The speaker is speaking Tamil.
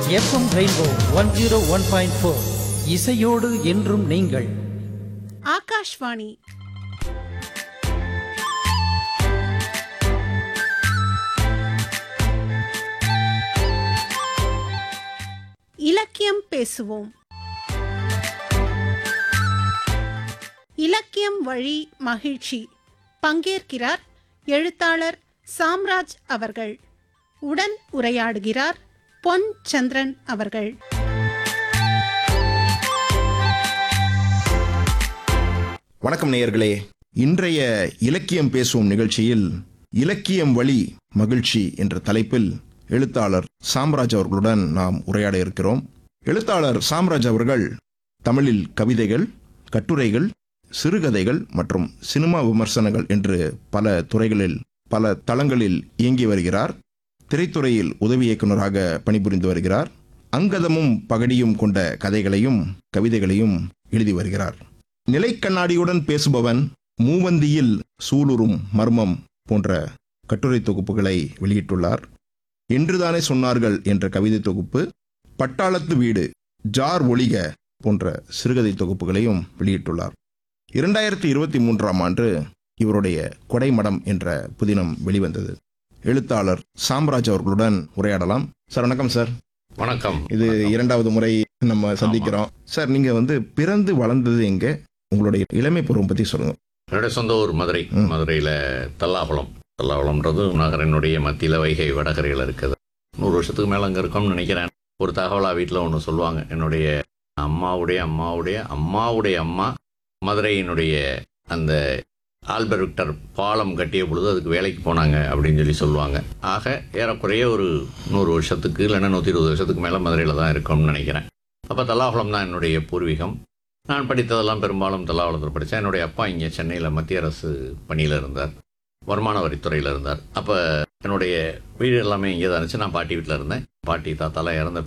FM Rainbow one zero one point four இசையோடு என்றும் நீங்கள் ஆகாஷ்வாணி இலக்கியம் பேசுவோம் இலக்கியம் வழி மகிழ்ச்சி பங்கேற்கிறார் எழுத்தாளர் சாம்ராஜ் அவர்கள் உடன் உரையாடுகிறார் பொன் சந்திரன் அவர்கள் வணக்கம் நேயர்களே இன்றைய இலக்கியம் பேசும் நிகழ்ச்சியில் இலக்கியம் வழி மகிழ்ச்சி என்ற தலைப்பில் எழுத்தாளர் சாம்ராஜ் அவர்களுடன் நாம் உரையாட இருக்கிறோம் எழுத்தாளர் சாம்ராஜ் அவர்கள் தமிழில் கவிதைகள் கட்டுரைகள் சிறுகதைகள் மற்றும் சினிமா விமர்சனங்கள் என்று பல துறைகளில் பல தளங்களில் இயங்கி வருகிறார் திரைத்துறையில் உதவி இயக்குநராக பணிபுரிந்து வருகிறார் அங்கதமும் பகடியும் கொண்ட கதைகளையும் கவிதைகளையும் எழுதி வருகிறார் நிலைக்கண்ணாடியுடன் பேசுபவன் மூவந்தியில் சூளுரும் மர்மம் போன்ற கட்டுரை தொகுப்புகளை வெளியிட்டுள்ளார் என்றுதானே சொன்னார்கள் என்ற கவிதை தொகுப்பு பட்டாளத்து வீடு ஜார் ஒளிக போன்ற சிறுகதை தொகுப்புகளையும் வெளியிட்டுள்ளார் இரண்டாயிரத்தி இருபத்தி மூன்றாம் ஆண்டு இவருடைய கொடைமடம் என்ற புதினம் வெளிவந்தது எழுத்தாளர் சாம்ராஜ் அவர்களுடன் உரையாடலாம் சார் வணக்கம் சார் வணக்கம் இது இரண்டாவது முறை நம்ம சந்திக்கிறோம் சார் நீங்க வந்து பிறந்து வளர்ந்தது எங்க உங்களுடைய இளமை பருவம் பத்தி சொல்லுங்க என்னுடைய சொந்த ஊர் மதுரை ம். மதுரையில் தல்லாகுளம் தல்லாகுளம்ன்றது நகரினுடைய மத்தியில் வைகை வடகரையில் இருக்குது நூறு வருஷத்துக்கு மேலே அங்கே இருக்கோம்னு நினைக்கிறேன் ஒரு தகவலா வீட்டில் ஒன்று சொல்லுவாங்க என்னுடைய அம்மாவுடைய அம்மாவுடைய அம்மாவுடைய அம்மா மதுரையினுடைய அந்த ஆல்பர்ட் விக்டர் பாலம் கட்டிய பொழுது அதுக்கு வேலைக்கு போனாங்க அப்படின்னு சொல்லி சொல்லுவாங்க ஆக ஏறக்குறைய ஒரு நூறு வருஷத்துக்கு இல்லைன்னா நூற்றி இருபது வருஷத்துக்கு மேலே மதுரையில் தான் இருக்கோம்னு நினைக்கிறேன் அப்போ தல்லாகுளம் தான் என்னுடைய பூர்வீகம் நான் படித்ததெல்லாம் பெரும்பாலும் தல்லாவளத்தில் படித்தேன் என்னுடைய அப்பா இங்கே சென்னையில் மத்திய அரசு பணியில் இருந்தார் வருமான வரித்துறையில் இருந்தார் அப்போ என்னுடைய வீடு எல்லாமே இங்கே தான் இருந்துச்சு நான் பாட்டி வீட்டில் இருந்தேன் பாட்டி தாத்தாலாம் இறந்த